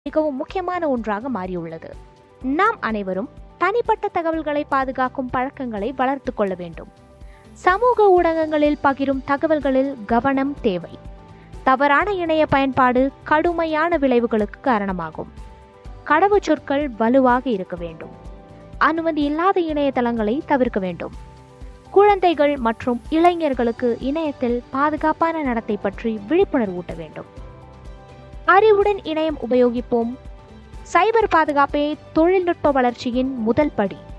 மிகவும் முக்கியமான ஒன்றாக மாறியுள்ளது நாம் அனைவரும் தனிப்பட்ட தகவல்களை பாதுகாக்கும் பழக்கங்களை வளர்த்து கொள்ள வேண்டும் சமூக ஊடகங்களில் பகிரும் தகவல்களில் கவனம் தேவை தவறான இணைய பயன்பாடு கடுமையான விளைவுகளுக்கு காரணமாகும் கடவுச்சொற்கள் வலுவாக இருக்க வேண்டும் அனுமதி இல்லாத இணையதளங்களை தவிர்க்க வேண்டும் குழந்தைகள் மற்றும் இளைஞர்களுக்கு இணையத்தில் பாதுகாப்பான நடத்தை பற்றி விழிப்புணர்வு ஊட்ட வேண்டும் அறிவுடன் இணையம் உபயோகிப்போம் சைபர் பாதுகாப்பே தொழில்நுட்ப வளர்ச்சியின் முதல் படி